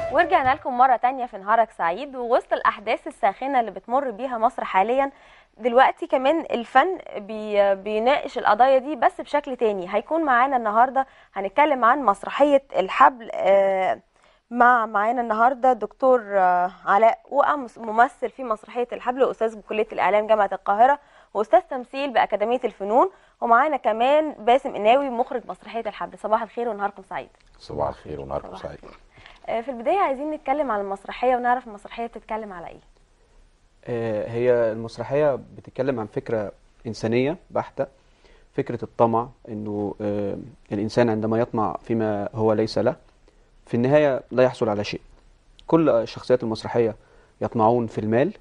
ورجعنا لكم مرة تانية في نهارك سعيد ووسط الأحداث الساخنة اللي بتمر بيها مصر حاليا دلوقتي كمان الفن بي بيناقش القضايا دي بس بشكل تاني هيكون معانا النهاردة هنتكلم عن مسرحية الحبل آه، مع معانا النهاردة دكتور آه، علاء وقع مس- ممثل في مسرحية الحبل وأستاذ بكلية الإعلام جامعة القاهرة وأستاذ تمثيل بأكاديمية الفنون ومعانا كمان باسم قناوي مخرج مسرحية الحبل صباح الخير ونهاركم سعيد صباح الخير ونهاركم صباح سعيد الخير. آه، في البداية عايزين نتكلم عن المسرحية ونعرف المسرحية بتتكلم على ايه آه، هي المسرحية بتتكلم عن فكرة إنسانية بحتة فكرة الطمع إنه آه، الإنسان عندما يطمع فيما هو ليس له في النهاية لا يحصل على شيء كل الشخصيات المسرحية يطمعون في المال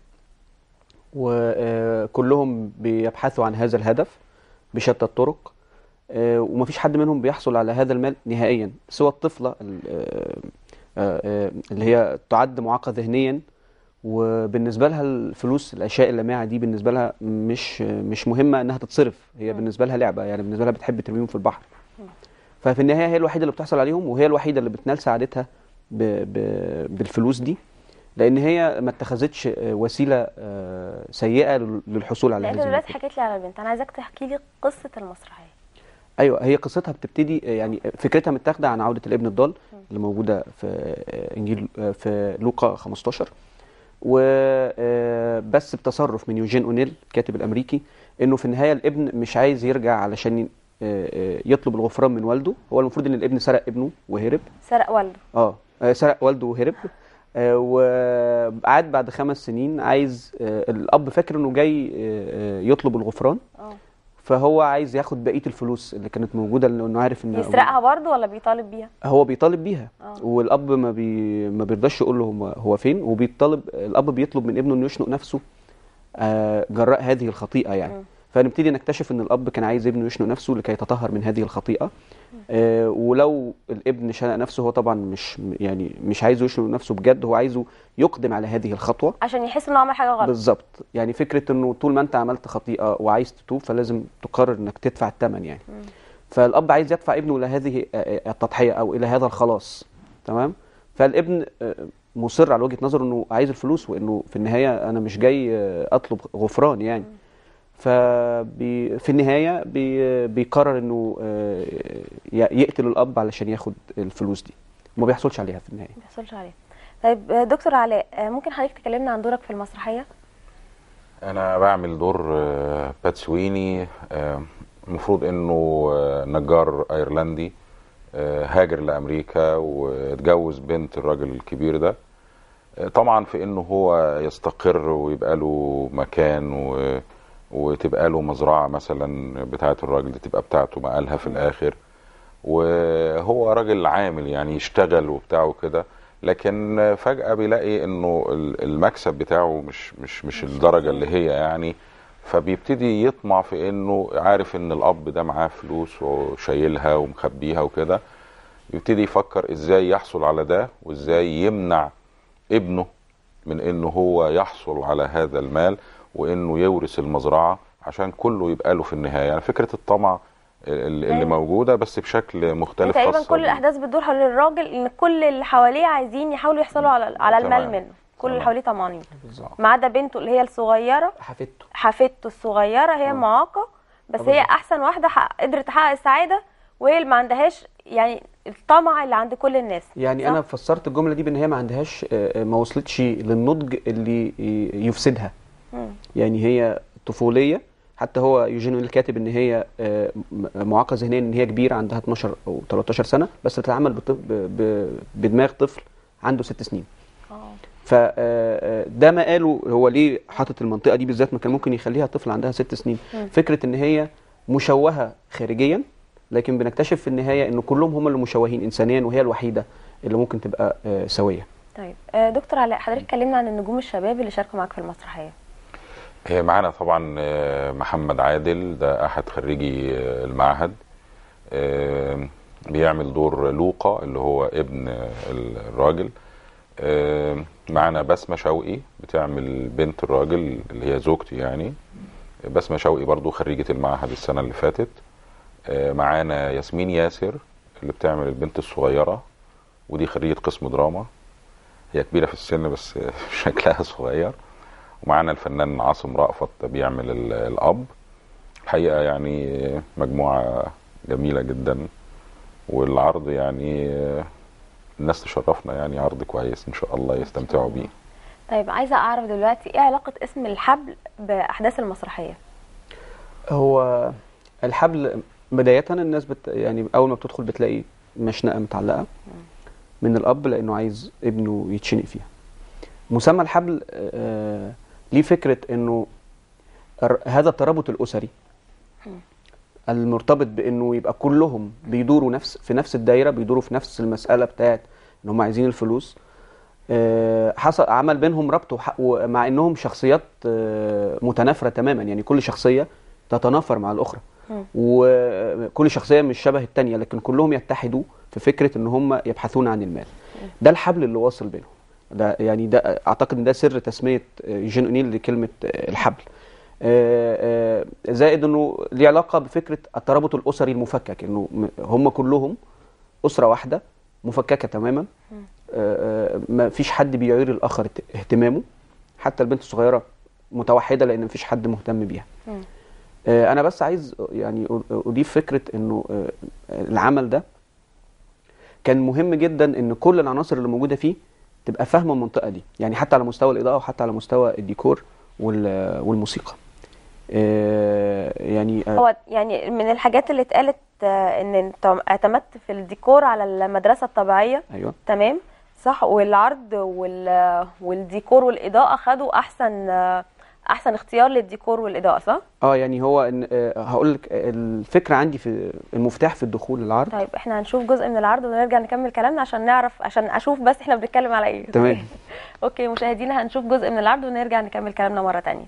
وكلهم بيبحثوا عن هذا الهدف بشتى الطرق آه، ومفيش حد منهم بيحصل على هذا المال نهائيا سوى الطفلة ال- آه، آه، آه، اللي هي تعد معاقة ذهنيا وبالنسبه لها الفلوس الاشياء اللامعه دي بالنسبه لها مش مش مهمه انها تتصرف هي بالنسبه لها لعبه يعني بالنسبه لها بتحب ترميهم في البحر ففي النهايه هي الوحيده اللي بتحصل عليهم وهي الوحيده اللي بتنال سعادتها ب ب بالفلوس دي لان هي ما اتخذتش وسيله آه، سيئه لل- للحصول على لا انت هذه دلوقتي النتيجة. حكيت لي على البنت انا عايزاك تحكي لي قصة المسرحية ايوه هي قصتها بتبتدي يعني فكرتها متاخده عن عوده الابن الضال اللي موجوده في انجيل في لوقا 15 وبس بتصرف من يوجين اونيل الكاتب الامريكي انه في النهايه الابن مش عايز يرجع علشان آه، آه، يطلب الغفران من والده هو المفروض ان الابن سرق ابنه وهرب سرق والده اه آه، سرق والده وهرب آه، وقعد بعد خمس سنين عايز آه، الاب فاكر انه جاي آه، آه، يطلب الغفران اه فهو عايز ياخد بقيه الفلوس اللي كانت موجوده لانه عارف ان يسرقها برضه ولا بيطالب بيها هو بيطالب بيها اه. والاب ما بي ما بيرضاش يقول له هو- هو فين وبيطالب الاب بيطلب من ابنه انه يشنق نفسه آه، جراء هذه الخطيئه يعني مم. فنبتدي نكتشف ان الاب كان عايز ابنه يشنق نفسه لكي يتطهر من هذه الخطيئه آه، ولو الابن شنق نفسه هو طبعا مش يعني مش عايزه يشنق نفسه بجد هو عايزه يقدم على هذه الخطوه عشان يحس انه عمل حاجة غلط بالظبط يعني فكره انه طول ما انت عملت خطيئه وعايز تتوب فلازم تقرر انك تدفع الثمن يعني مم. فالاب عايز يدفع ابنه الى هذه آه، التضحيه او الى هذا الخلاص تمام فالابن آه، مصر على وجهه نظره انه عايز الفلوس وانه في النهايه انا مش جاي آه، اطلب غفران يعني ففي النهايه بي- بيقرر انه آه، ي- يقتل الاب علشان ياخد الفلوس دي وما بيحصلش عليها في النهايه ما بيحصلش عليه طيب آه، دكتور علاء آه، ممكن حضرتك تكلمنا عن دورك في المسرحية انا بعمل دور آه، بات سويني آه، المفروض انه آه، نجار ايرلندي آه، هاجر لامريكا واتجوز بنت الراجل الكبير ده آه، طبعا في انه هو يستقر ويبقى له مكان و وتبقى له مزرعه مثلا بتاعه الراجل دي تبقى بتاعته مقالها في الاخر وهو راجل عامل يعني يشتغل وبتاع وكده لكن فجأة بيلاقي انه ال- المكسب بتاعه مش مش مش الدرجة اللي هي يعني فبيبتدي يطمع في انه عارف ان الاب ده معاه فلوس وشايلها ومخبيها وكده يبتدي يفكر ازاي يحصل على ده وازاي يمنع ابنه من انه هو يحصل على هذا المال وانه يورث المزرعة عشان كله يبقى له في النهاية يعني فكرة الطمع اللي اللي أيوة. موجودة بس بشكل يعني مختلف تقريبا خاصة كل بيه. الاحداث بتدور حول الراجل ان كل اللي حواليه عايزين يحاولوا يحصلوا على على المال تمام. منه كل اللي تمام. حواليه طمعانين بالظبط. ما عدا بنته اللي هي الصغيرة حفيدته حفيدته الصغيرة هي اه. معاقة بس اه هي بالظبط. احسن واحدة حق- قدرت تحقق السعادة وهي اللي ما عندهاش يعني الطمع اللي عند كل الناس يعني صح؟ انا فسرت الجمله دي بان هي ما عندهاش آه، آه، ما وصلتش للنضج اللي ي- يفسدها مم. يعني هي طفوليه حتى هو يوجين الكاتب ان هي آه، م- معاقه ذهنيا ان هي كبيره عندها 12 او 13 سنه بس تتعامل بطف- ب- ب- بدماغ طفل عنده ست سنين اه فده ما قاله هو ليه حاطط المنطقه دي بالذات ما كان ممكن يخليها طفل عندها ست سنين مم. فكره ان هي مشوهه خارجيا لكن بنكتشف في النهايه ان كلهم هم اللي مشوهين انسانيا وهي الوحيده اللي ممكن تبقى آه، سويه طيب آه، دكتور علاء حضرتك اتكلمنا عن النجوم الشباب اللي شاركوا معاك في المسرحية هي معانا طبعا آه، محمد عادل ده احد خريجي آه، المعهد آه، بيعمل دور لوقا اللي هو ابن آه، الراجل آه، معانا بسمة شوقي بتعمل بنت الراجل اللي هي زوجتي يعني بسمة شوقي برضو خريجة المعهد السنة اللي فاتت آه، معانا ياسمين ياسر اللي بتعمل البنت الصغيرة ودي خريجة قسم دراما هي كبيره في السن بس شكلها صغير ومعانا الفنان عاصم رأفت بيعمل ال- الاب الحقيقه يعني مجموعه جميله جدا والعرض يعني الناس تشرفنا يعني عرض كويس ان شاء الله يستمتعوا بيه طيب عايزه اعرف دلوقتي ايه علاقه اسم الحبل باحداث المسرحيه هو الحبل بداية الناس بت يعني أول ما بتدخل بتلاقي مشنقة متعلقة من الأب لأنه عايز ابنه يتشنق فيها مسمى الحبل آه ليه فكرة إنه الر- هذا الترابط الأسري المرتبط بإنه يبقى كلهم بيدوروا نفس في نفس الدايرة بيدوروا في نفس المسألة بتاعت إن هم عايزين الفلوس آه، حصل عمل بينهم ربط وح- ومع انهم شخصيات آه، متنافره تماما يعني كل شخصيه تتنافر مع الاخرى مم. وكل شخصيه مش شبه التانية لكن كلهم يتحدوا في فكره ان هم يبحثون عن المال ده الحبل اللي واصل بينهم ده يعني ده اعتقد ان ده سر تسميه آه، جين اونيل لكلمه آه، الحبل آه، آه، زائد انه ليه علاقه بفكره الترابط الاسري المفكك انه م- هم كلهم اسره واحده مفككه تماما آه، آه، ما فيش حد بيعير الاخر ات- اهتمامه حتى البنت الصغيره متوحده لان مفيش حد مهتم بيها مم. آه، انا بس عايز يعني أ- اضيف فكره انه آه، العمل ده كان مهم جدا ان كل العناصر اللي موجوده فيه تبقى فاهمه المنطقه دي يعني حتى على مستوى الاضاءه وحتى على مستوى الديكور وال- والموسيقى آه، يعني آه، هو يعني من الحاجات اللي اتقالت آه، ان انت اعتمدت في الديكور على المدرسه الطبيعيه ايوه تمام صح والعرض وال والديكور والاضاءه خدوا احسن آه، احسن اختيار للديكور والاضاءه صح اه يعني هو إن آه، هقول لك الفكره عندي في المفتاح في الدخول للعرض طيب احنا هنشوف جزء من العرض ونرجع نكمل كلامنا عشان نعرف عشان اشوف بس احنا بنتكلم على ايه تمام. اوكي مشاهدينا هنشوف جزء من العرض ونرجع نكمل كلامنا مره تانية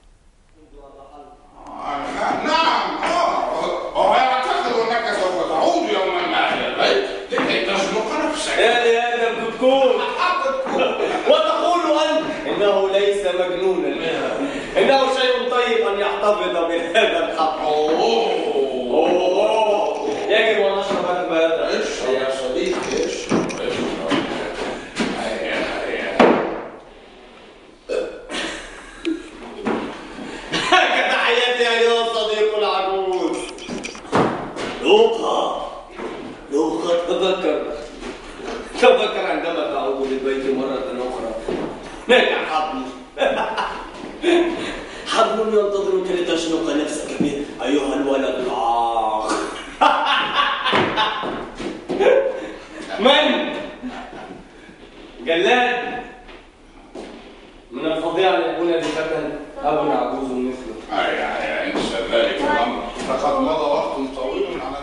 نعم آه. هو يعتقد انك سوف تعود يوما ما الى البيت لكي تزنق نفسك يا لهذا الكتكوت وتقول أنت إنه ليس مجنونا إنه شيء طيب أن يحتفظ بهذا الحق اوه أوه يجب أن نشرب هذا اشرب يا صديقي اشرب اشرب هيا هيا كتحياتي أيها الصديق العجوز لوقا لوقا تذكر تذكر عندما تعود للبيت مرة أخرى هناك حبل حبل ينتظرك لتشنق نفسك به أيها الولد العاق من؟ جلاد من الفظيع أن يكون لفتى أب عجوز مثله هيا هيا انسى ذلك الامر لقد مضى وقت طويل على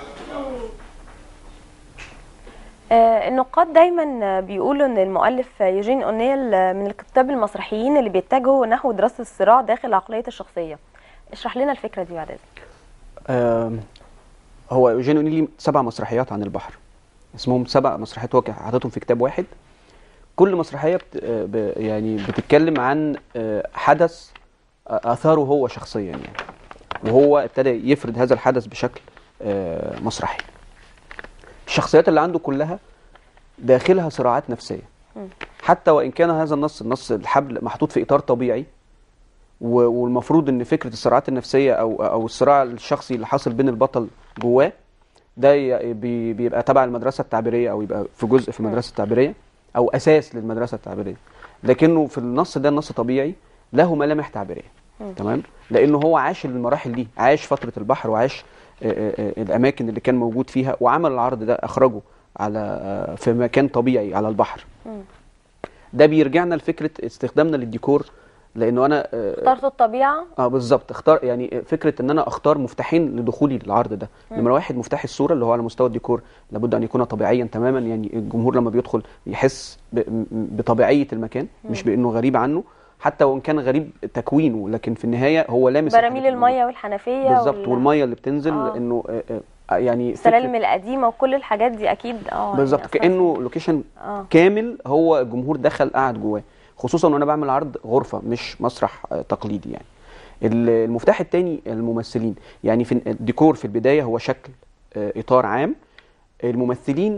آه، النقاد دايما بيقولوا ان المؤلف يوجين اونيل آه، من الكتاب المسرحيين اللي بيتجهوا نحو دراسه الصراع داخل عقليه الشخصيه اشرح لنا الفكره دي بعد اذنك آم، هو ايوجين اونيلي سبع مسرحيات عن البحر اسمهم سبع مسرحيات هو حاططهم في كتاب واحد كل مسرحيه بت... آه، ب... يعني بتتكلم عن آه، حدث آه، اثاره هو شخصيا يعني وهو ابتدى يفرد هذا الحدث بشكل آه، مسرحي الشخصيات اللي عنده كلها داخلها صراعات نفسيه حتى وان كان هذا النص النص الحبل محطوط في اطار طبيعي و- والمفروض ان فكره الصراعات النفسيه او او الصراع الشخصي اللي حاصل بين البطل جواه ده ي- بي- بيبقى تبع المدرسه التعبيريه او يبقى في جزء في المدرسه التعبيريه او اساس للمدرسه التعبيريه لكنه في النص ده النص طبيعي له ملامح تعبيريه تمام لانه هو عاش المراحل دي عاش فتره البحر وعاش آه، آه، آه، الاماكن اللي كان موجود فيها وعمل العرض ده اخرجه على آه، في مكان طبيعي على البحر ده بيرجعنا لفكره استخدامنا للديكور لانه انا آه، اخترت الطبيعه اه بالظبط اختار يعني فكره ان انا اختار مفتاحين لدخولي للعرض ده نمره واحد مفتاح الصوره اللي هو على مستوى الديكور لابد ان يكون طبيعيا تماما يعني الجمهور لما بيدخل يحس ب- م- بطبيعيه المكان مش بانه غريب عنه حتى وان كان غريب تكوينه لكن في النهايه هو لامس براميل الحاجات اللي الميه والحنفيه موجودة. بالظبط وال- والميه اللي بتنزل آه. انه آه، آه، يعني السلالم فكرة- القديمه وكل الحاجات دي اكيد اه بالظبط يعني أثرت كانه لوكيشن آه. كامل هو الجمهور دخل قعد جواه خصوصا وانا بعمل عرض غرفه مش مسرح آه، تقليدي يعني ال- المفتاح الثاني الممثلين يعني في الديكور في البدايه هو شكل آه، اطار عام الممثلين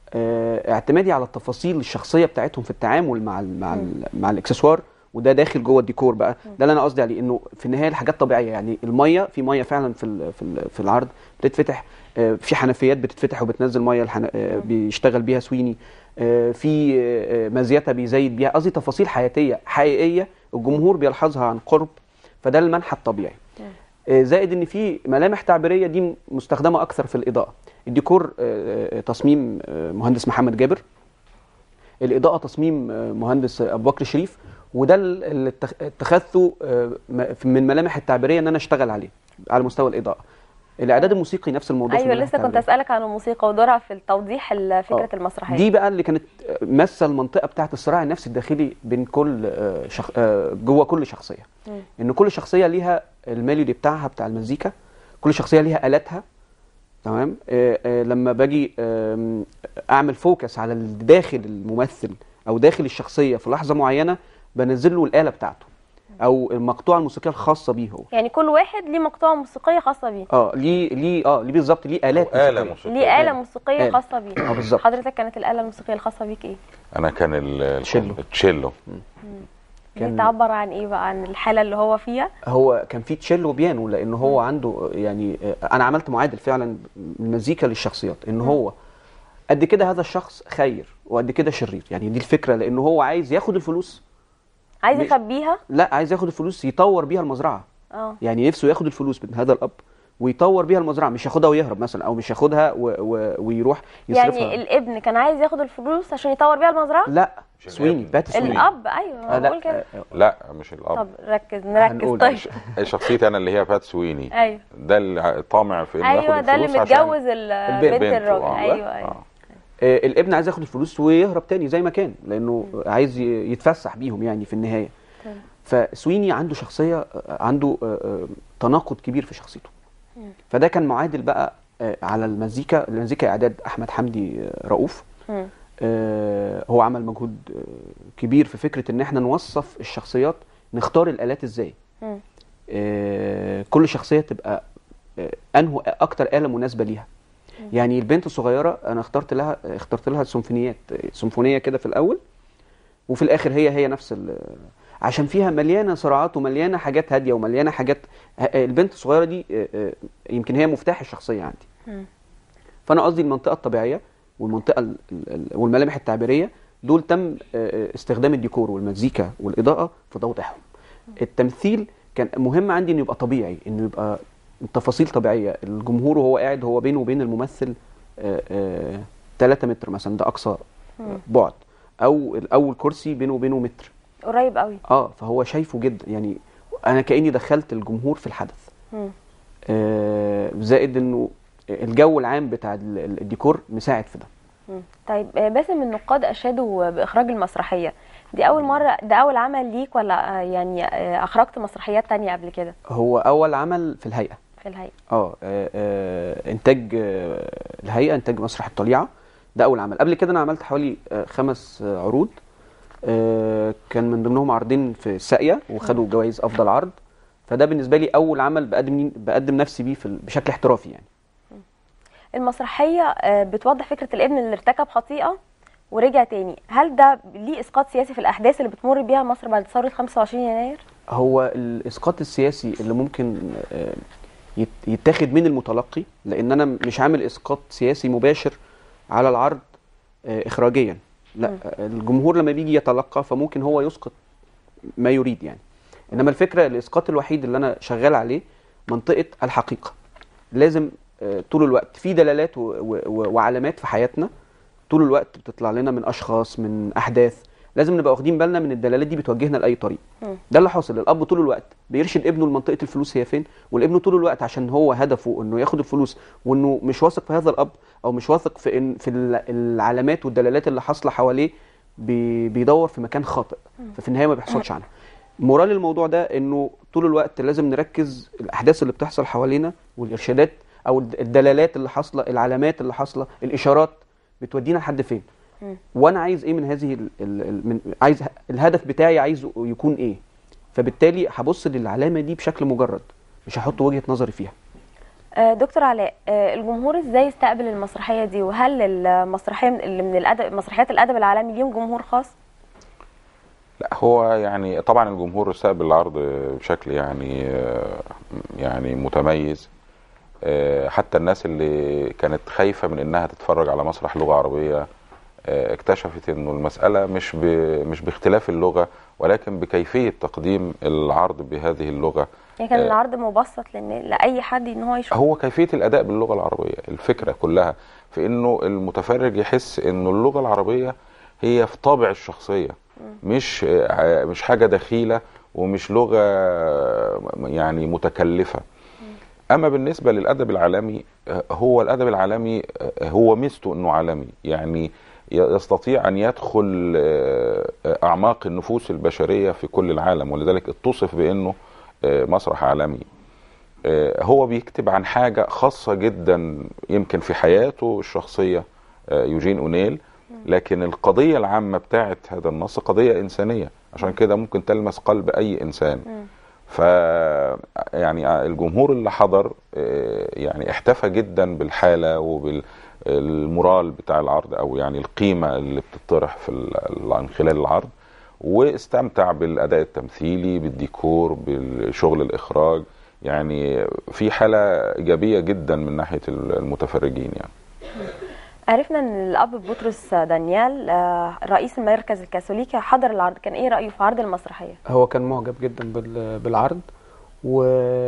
آه، اعتمادي على التفاصيل الشخصيه بتاعتهم في التعامل مع ال مع ال مع الاكسسوار وده داخل جوه الديكور بقى ده اللي انا قصدي عليه انه في النهايه الحاجات طبيعيه يعني الميه في ميه فعلا في ال في ال في العرض بتتفتح آه، في حنفيات بتتفتح وبتنزل ميه الحن... آه، بيشتغل بيها سويني آه، في آه، مزيتها بيزيد بيها قصدي تفاصيل حياتيه حقيقيه الجمهور بيلحظها عن قرب فده المنحى الطبيعي آه، زائد ان في ملامح تعبيريه دي مستخدمه اكثر في الاضاءه الديكور آه، آه، تصميم آه، مهندس محمد جابر الاضاءه تصميم آه، مهندس ابو بكر شريف وده ال- اللي اتخ- اتخذته آه، م- من ملامح التعبيريه ان انا اشتغل عليه على مستوى الاضاءه الاعداد الموسيقي نفس الموضوع في ايوه الملامح لسه كنت التعبيرية. اسالك عن الموسيقى ودورها في التوضيح ال- فكره آه. المسرحيه دي بقى اللي كانت آه، ماسه المنطقه بتاعه الصراع النفسي الداخلي بين كل آه، شخ... آه، جوه كل شخصيه مم. ان كل شخصيه ليها الميلودي بتاعها بتاع المزيكا كل شخصيه ليها الاتها تمام آه، آه، لما باجي آم، اعمل فوكس على داخل الممثل او داخل الشخصيه في لحظه معينه بنزل له الاله بتاعته او المقطوعه الموسيقيه الخاصه بيه هو يعني كل واحد ليه مقطوعه موسيقيه خاصه بيه اه ليه ليه اه ليه بالظبط ليه الات آلة موسيقية. موسيقية ليه آلة آلة. موسيقية آلة. خاصة بيه اه بالظبط حضرتك كانت الآلة الموسيقية الخاصة بيك ايه؟ انا كان ال- التشيلو. التشيلو دي كان- تعبر عن ايه بقى عن الحالة اللي هو فيها؟ هو كان في تشيلو بيانو لان هو عنده يعني انا عملت معادل فعلا من المزيكا للشخصيات ان هو قد كده هذا الشخص خير وقد كده شرير يعني دي الفكره لان هو عايز ياخد الفلوس عايز مش- يخبيها؟ لا عايز ياخد الفلوس يطور بيها المزرعه اه يعني نفسه ياخد الفلوس من هذا الاب ويطور بيها المزرعه مش ياخدها ويهرب مثلا او مش ياخدها و... و... ويروح يصرفها يعني الابن كان عايز ياخد الفلوس عشان يطور بيها المزرعة؟ لا مش سويني الابن. بات سويني الأب أيوه آه بقول لا كده آه، لا مش الاب طب ركز نركز هنقول طيب شخصيتي انا اللي هي بات سويني أيوه ده اللي طامع في انه أيوه ياخد ده اللي الفلوس عشان متجوز ال- البنت. بنت بنته، الراجل آه. أيوه أيوه آه. آه، الابن عايز ياخد الفلوس ويهرب تاني زي ما كان لانه عايز ي- يتفسح بيهم يعني في النهايه تمام. فسويني عنده شخصيه آه، عنده آه، آه، تناقض كبير في شخصيته فده كان معادل بقى آه، على المزيكا المزيكا اعداد احمد حمدي آه، رؤوف مم. آه، هو عمل مجهود آه، كبير في فكره ان احنا نوصف الشخصيات نختار الالات ازاي مم. آه، كل شخصيه تبقى آه، انه اكتر اله مناسبه ليها يعني البنت الصغيره انا اخترت لها اخترت لها سيمفونيات سيمفونيه كده في الاول وفي الاخر هي هي نفس ال- عشان فيها مليانه صراعات ومليانه حاجات هاديه ومليانه حاجات ه- البنت الصغيره دي آه، آه، يمكن هي مفتاح الشخصيه عندي مم. فانا قصدي المنطقه الطبيعيه والمنطقه ال- ال- ال- والملامح التعبيريه دول تم آه، استخدام الديكور والمزيكا والاضاءه في توضيحهم التمثيل كان مهم عندي انه يبقى طبيعي انه يبقى التفاصيل طبيعيه الجمهور وهو قاعد هو بينه وبين الممثل 3 متر مثلا ده اقصى آه، بعد او اول كرسي بينه وبينه متر قريب قوي اه فهو شايفه جدا يعني انا كاني دخلت الجمهور في الحدث مم. آه، زائد انه الجو العام بتاع ال- ال- الديكور مساعد في ده مم. طيب آه، باسم النقاد اشادوا باخراج المسرحيه دي اول مره ده اول عمل ليك ولا آه، يعني آه، اخرجت مسرحيات تانية قبل كده هو اول عمل في الهيئه في الهيئه اه آه، آه، انتاج آه، الهيئه انتاج مسرح الطليعه ده اول عمل قبل كده انا عملت حوالي آه، خمس آه، عروض آه، كان من ضمنهم عرضين في الساقيه وخدوا جوائز افضل عرض فده بالنسبه لي اول عمل بقدم بقدم نفسي بيه في ال- بشكل احترافي يعني المسرحيه آه، بتوضح فكره الابن اللي ارتكب خطيئه ورجع تاني هل ده ليه اسقاط سياسي في الاحداث اللي بتمر بيها مصر بعد ثوره 25 يناير هو الاسقاط السياسي اللي ممكن آه، يت- يتاخد من المتلقي لان انا مش عامل اسقاط سياسي مباشر على العرض آه، اخراجيا لا مم. آه، الجمهور لما بيجي يتلقى فممكن هو يسقط ما يريد يعني انما الفكره الاسقاط الوحيد اللي انا شغال عليه منطقه الحقيقه لازم آه، طول الوقت في دلالات و- و- و- وعلامات في حياتنا طول الوقت بتطلع لنا من اشخاص من احداث لازم نبقى واخدين بالنا من الدلالات دي بتوجهنا لاي طريق مم. ده اللي حاصل الاب طول الوقت بيرشد ابنه لمنطقه الفلوس هي فين والابن طول الوقت عشان هو هدفه انه ياخد الفلوس وانه مش واثق في هذا الاب او مش واثق في إن في ال- العلامات والدلالات اللي حاصله حواليه بي بيدور في مكان خاطئ ففي النهايه ما بيحصلش عنها مورال الموضوع ده انه طول الوقت لازم نركز الاحداث اللي بتحصل حوالينا والارشادات او الد- الدلالات اللي حاصله العلامات اللي حاصله الاشارات بتودينا لحد فين مم. وانا عايز ايه من هذه ال ال ال من عايز ه- الهدف بتاعي عايزه يكون ايه فبالتالي هبص للعلامه دي بشكل مجرد مش هحط وجهه نظري فيها آه، دكتور علاء آه، الجمهور ازاي استقبل المسرحيه دي وهل المسرحيه من- اللي من الادب مسرحيات الادب العالمي ليهم جمهور خاص لا هو يعني طبعا الجمهور استقبل العرض بشكل يعني آه، يعني متميز آه، حتى الناس اللي كانت خايفة من انها تتفرج على مسرح لغة عربية آه، اكتشفت انه المسألة مش ب... مش باختلاف اللغة ولكن بكيفية تقديم العرض بهذه اللغة يعني كان آه. العرض مبسط لان لاي حد ان هو يشوف هو كيفية الأداء باللغة العربية الفكرة كلها في أنه المتفرج يحس أنه اللغة العربية هي في طابع الشخصية مش آه، مش حاجة دخيلة ومش لغة يعني متكلفة أما بالنسبة للأدب العالمي آه، هو الأدب العالمي آه، هو ميزته أنه عالمي يعني ي- يستطيع أن يدخل آه، آه، أعماق النفوس البشرية في كل العالم ولذلك اتصف بأنه آه، مسرح عالمي آه، هو بيكتب عن حاجة خاصة جدا يمكن في حياته الشخصية آه، يوجين أونيل لكن القضية العامة بتاعت هذا النص قضية إنسانية عشان كده ممكن تلمس قلب أي إنسان ف يعني الجمهور اللي حضر آه، يعني احتفى جدا بالحالة وبالمورال بتاع العرض أو يعني القيمة اللي بتطرح في ال- من خلال العرض واستمتع بالاداء التمثيلي بالديكور بالشغل الاخراج يعني في حاله ايجابيه جدا من ناحيه المتفرجين يعني عرفنا ان الاب بطرس دانيال آه، رئيس المركز الكاثوليكي حضر العرض كان ايه رايه في عرض المسرحيه هو كان معجب جدا بال- بالعرض و...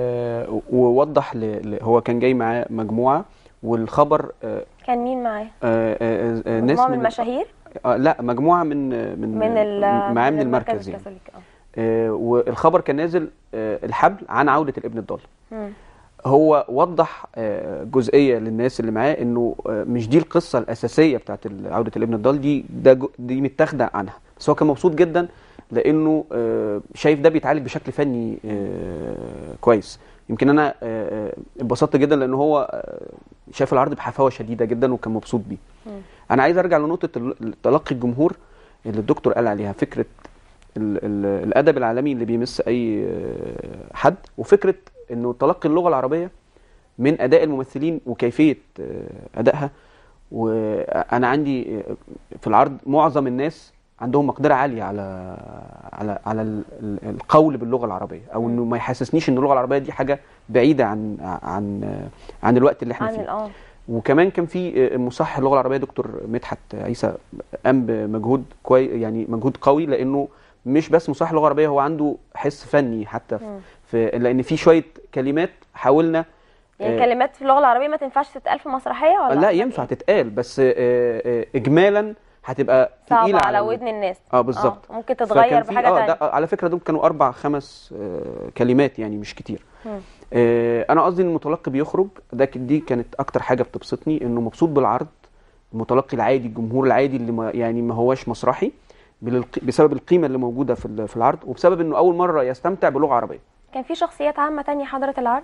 ووضح ل... ل... هو كان جاي معاه مجموعه والخبر آه، كان مين معاه آه، آه، آه، ناس مجموعه من المشاهير آه لا مجموعه من من من ال- معاه من المركز المركز يعني الكاثوليكي اه آه، والخبر كان نازل آه، الحبل عن عوده الابن الضال مم. هو وضح آه، جزئيه للناس اللي معاه انه آه، مش دي القصه الاساسيه بتاعت ال- عوده الابن الضال دي ده جو- دي متاخده عنها بس هو كان مبسوط جدا لانه آه، شايف ده بيتعالج بشكل فني آه، كويس يمكن انا آه، آه، اتبسطت جدا لان هو آه، شاف العرض بحفاوه شديده جدا وكان مبسوط بيه انا عايز ارجع لنقطه ال- تلقي الجمهور اللي الدكتور قال عليها فكره ال ال الادب العالمي اللي بيمس اي آه، حد وفكره انه تلقي اللغه العربيه من اداء الممثلين وكيفيه آه، ادائها وانا عندي آه، في العرض معظم الناس عندهم مقدره عاليه على على على ال- ال- القول باللغه العربيه او انه ما يحسسنيش ان اللغه العربيه دي حاجه بعيده عن عن آه، عن الوقت اللي احنا عن فيه الاه وكمان كان في مصحح اللغه العربيه دكتور مدحت عيسى قام بمجهود كويس يعني مجهود قوي لانه مش بس مصحح لغه عربيه هو عنده حس فني حتى في, في لان في شويه كلمات حاولنا يعني آه، كلمات في اللغه العربيه ما تنفعش تتقال في مسرحيه ولا لا قصدك ينفع إيه؟ تتقال بس آه، آه، اجمالا هتبقى صعبه تقيله على ال- ودن الناس اه بالظبط آه. ممكن فكان تتغير في- بحاجه اه تانية ده على فكره دول كانوا اربع خمس آه، كلمات يعني مش كتير مم. آه، انا قصدي ان المتلقي بيخرج ده ك- دي كانت اكتر حاجه بتبسطني انه مبسوط بالعرض المتلقي العادي الجمهور العادي اللي ما يعني ما هواش مسرحي بالق- بسبب القيمه اللي موجوده في ال- في العرض وبسبب انه اول مره يستمتع بلغه عربيه كان في شخصيات عامه تانية حضرت العرض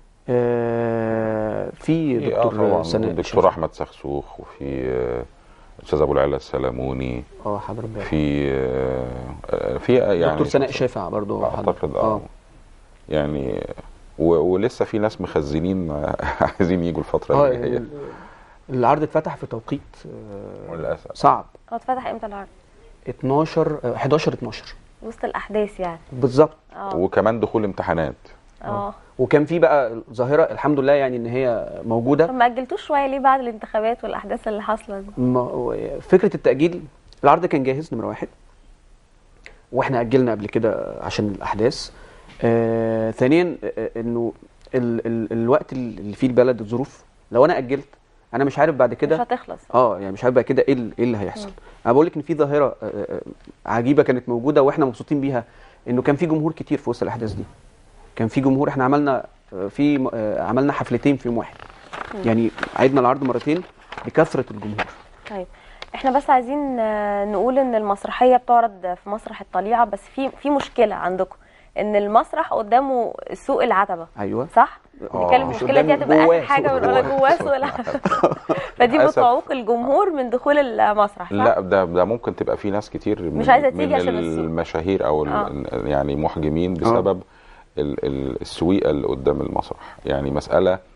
آه، في في اه دكتور طبعا سناء الدكتور شفا. احمد سخسوخ وفي آه، استاذ ابو العلا السلموني اه حضر بالك في آه، آه، في يعني دكتور سناء شافع برضو حضر. اعتقد اه يعني و- ولسه في ناس مخزنين عايزين يجوا الفتره اه اللي جايه ال- العرض اتفتح في توقيت آه، للاسف صعب هو اتفتح امتى العرض 12 آه، 11 12 وسط الاحداث يعني بالظبط اه وكمان دخول امتحانات اه وكان في بقى ظاهره الحمد لله يعني ان هي موجوده طب ما اجلتوش شويه ليه بعد الانتخابات والاحداث اللي حاصله دي ما- فكره التاجيل العرض كان جاهز نمره واحد واحنا اجلنا قبل كده عشان الاحداث آه ثانيا آه، انه ال ال الوقت اللي فيه البلد الظروف لو انا اجلت انا مش عارف بعد مش كده هتخلص اه يعني مش عارف بعد كده ايه ال- ايه اللي هيحصل انا بقول لك ان في ظاهره آه، آه، عجيبه كانت موجوده واحنا مبسوطين بيها انه كان في جمهور كتير في وسط الاحداث دي كان في جمهور احنا عملنا آه، في آه، عملنا حفلتين في يوم واحد يعني عيدنا العرض مرتين بكثره الجمهور طيب احنا بس عايزين آه، نقول ان المسرحيه بتعرض في مسرح الطليعه بس في في مشكله عندكم ان المسرح قدامه سوق العتبه ايوه صح؟ آه. بنتكلم مش المشكله دي قدام، هتبقى جواه اخر حاجه سوق بنقولها العتبة. جواه سوق العتبه فدي للأسف. بتعوق الجمهور من دخول المسرح صح؟ لا ده ده ممكن تبقى في ناس كتير من مش عايزة تيجي من عشان السوق. المشاهير او ال- آه. يعني محجمين بسبب ال- ال- السويقه اللي قدام المسرح يعني مساله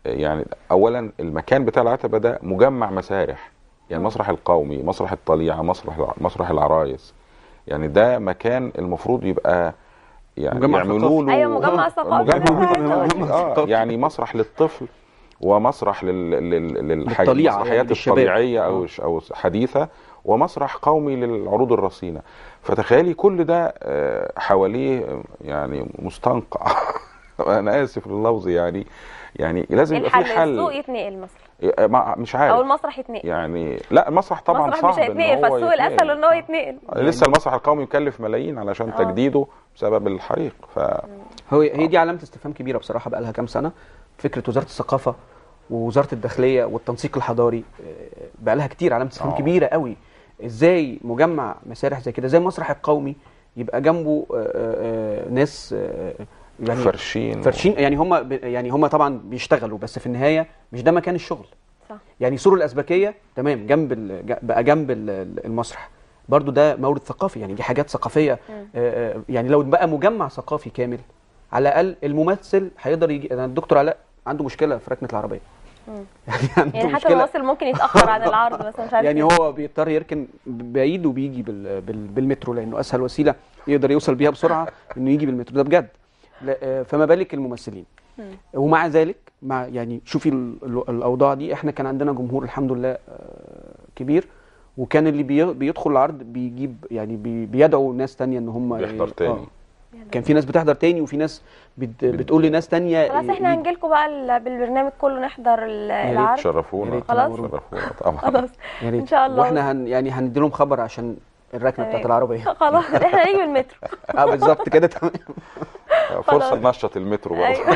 يعني اولا المكان بتاع العتبه ده مجمع مسارح يعني مسرح القومي مسرح الطليعه مسرح مسرح العرايس يعني ده مكان المفروض يبقى يعني مجمع يعملوا له أيوة، مجمع ثقافي. مجمع اه يعني مسرح للطفل ومسرح لل... لل... للحاج... للطليعة المسرحيات يعني للشباب. الطبيعيه او آه. او حديثه ومسرح قومي للعروض الرصينه فتخيلي كل ده آه، حواليه آه، يعني مستنقع انا اسف لللفظ يعني يعني لازم يبقى في الحل حل السوق يتنقل مثلا آه، ما- مش او عارف المسرح يتنقل يعني لا المسرح طبعا المسرح صعب مش إن هيتنقل هو فالسوق يتنقل. الاسهل ان هو يتنقل لسه المسرح القومي مكلف ملايين علشان آه. تجديده بسبب الحريق ف هو هي دي علامه استفهام كبيره بصراحه بقى لها كام سنه فكره وزاره الثقافه ووزاره الداخليه والتنسيق الحضاري آه، بقى لها كتير علامه استفهام آه. كبيره قوي ازاي مجمع مسارح زي كده زي المسرح القومي يبقى جنبه آه، آه، آه، ناس آه، يعني فرشين فرشين يعني هم يعني هم طبعا بيشتغلوا بس في النهايه مش ده مكان الشغل صح يعني سور الازبكيه تمام جنب ال- ج- بقى جنب ال- ال- المسرح برضو ده مورد ثقافي يعني دي حاجات ثقافيه آه، آه، يعني لو بقى مجمع ثقافي كامل على الاقل الممثل هيقدر يجي أنا الدكتور علاء عنده مشكله في ركنه العربيه يعني عنده يعني حتى مشكله الممثل ممكن يتاخر عن العرض مثلا مش عارف يعني إيه. هو بيضطر يركن بعيد وبيجي بال بال بالمترو لانه اسهل وسيله يقدر يوصل بيها بسرعه انه يجي بالمترو ده بجد لا، آه، فما بالك الممثلين ومع ذلك مع يعني شوفي ال- ال- الاوضاع دي احنا كان عندنا جمهور الحمد لله آه، كبير وكان اللي بي- بيدخل العرض بيجيب يعني بي بيدعو ناس تانية ان هم بيحضر ي- تاني. آه. كان في ناس بتحضر تاني وفي ناس بت بتقول لناس تانية خلاص احنا يجي. هنجيلكوا بقى ال- بالبرنامج كله نحضر ال- ريت العرض يا شرفونا ريت خلاص. شرفونا طبعا خلاص يا ريت. ان شاء الله واحنا هن يعني هندي لهم خبر عشان الركنه بتاعت تمام. العربيه خلاص احنا هنيجي بالمترو اه بالظبط كده تمام فرصه خلاص. ننشط المترو برضه ايوه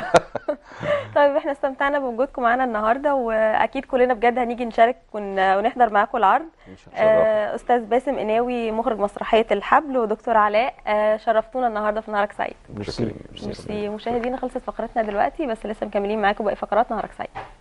طيب احنا استمتعنا بوجودكم معانا النهارده واكيد كلنا بجد هنيجي نشارك ون- ونحضر معاكم العرض آه، استاذ باسم قناوي مخرج مسرحيه الحبل ودكتور علاء آه، شرفتونا النهارده في نهارك سعيد ميرسي ميرسي. ميرسي مشاهدينا خلصت فقرتنا دلوقتي بس لسه مكملين معاكم باقي فقرات نهارك سعيد